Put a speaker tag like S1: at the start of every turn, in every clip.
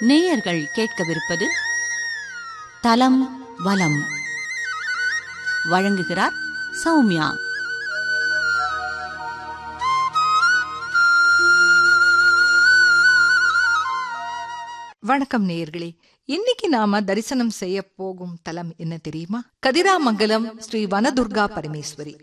S1: நேயர்கள் கேட்கவிருப்பது தலம் வலம் வழங்குகிறார் சௌமியா
S2: வணக்கம் நேயர்களே இன்னைக்கு நாம தரிசனம் செய்ய போகும் தலம் என்ன தெரியுமா கதிராமங்கலம் ஸ்ரீ வனதுர்கா பரமேஸ்வரி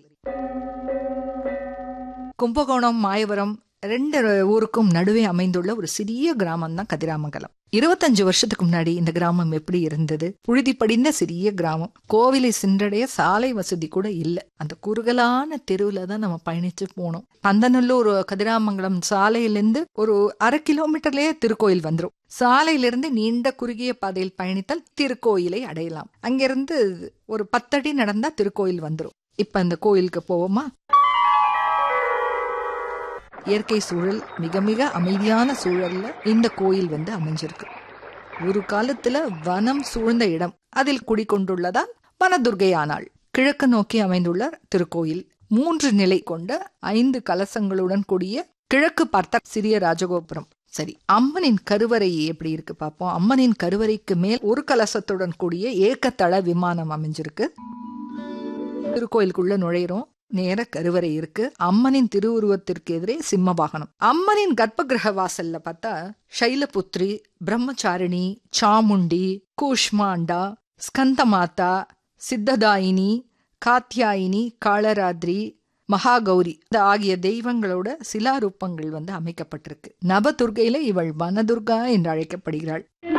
S2: கும்பகோணம் மாயவரம் ரெண்டு ஊருக்கும் நடுவே அமைந்துள்ள ஒரு சிறிய கிராமம் தான் கதிராமங்கலம் இருபத்தஞ்சு வருஷத்துக்கு முன்னாடி இந்த கிராமம் எப்படி இருந்தது புழுதி படிந்த சிறிய கிராமம் கோவிலை சென்றடைய சாலை வசதி கூட இல்ல அந்த குறுகலான தெருவுல தான் நம்ம பயணிச்சு போனோம் பந்தநல்லூர் கதிராமங்கலம் சாலையிலிருந்து ஒரு அரை கிலோமீட்டர்லயே திருக்கோயில் வந்துரும் சாலையிலிருந்து நீண்ட குறுகிய பாதையில் பயணித்தால் திருக்கோயிலை அடையலாம் அங்கிருந்து ஒரு பத்தடி நடந்தா திருக்கோயில் வந்துரும் இப்ப அந்த கோயிலுக்கு போவோமா இயற்கை சூழல் மிக மிக அமைதியான சூழல்ல இந்த கோயில் வந்து அமைஞ்சிருக்கு ஒரு காலத்துல வனம் சூழ்ந்த இடம் அதில் குடிக்கொண்டுள்ளதால் வனதுர்கை ஆனாள் கிழக்கு நோக்கி அமைந்துள்ள திருக்கோயில் மூன்று நிலை கொண்ட ஐந்து கலசங்களுடன் கூடிய கிழக்கு பார்த்த சிறிய ராஜகோபுரம் சரி அம்மனின் கருவறை எப்படி இருக்கு பார்ப்போம் அம்மனின் கருவறைக்கு மேல் ஒரு கலசத்துடன் கூடிய ஏக்கத்தள விமானம் அமைஞ்சிருக்கு திருக்கோயிலுக்குள்ள நுழையிறோம் நேர கருவறை இருக்கு அம்மனின் திருவுருவத்திற்கு எதிரே சிம்ம வாகனம் அம்மனின் கர்ப்ப கிரக வாசல்ல பார்த்தா சைலபுத்ரி பிரம்மச்சாரிணி சாமுண்டி கூஷ்மாண்டா ஸ்கந்தமாதா சித்ததாயினி காத்தியாயினி காளராத்ரி மகாகௌரி ஆகிய தெய்வங்களோட சிலாரூபங்கள் வந்து அமைக்கப்பட்டிருக்கு நவதுர்கையில இவள் வனதுர்கா என்று அழைக்கப்படுகிறாள்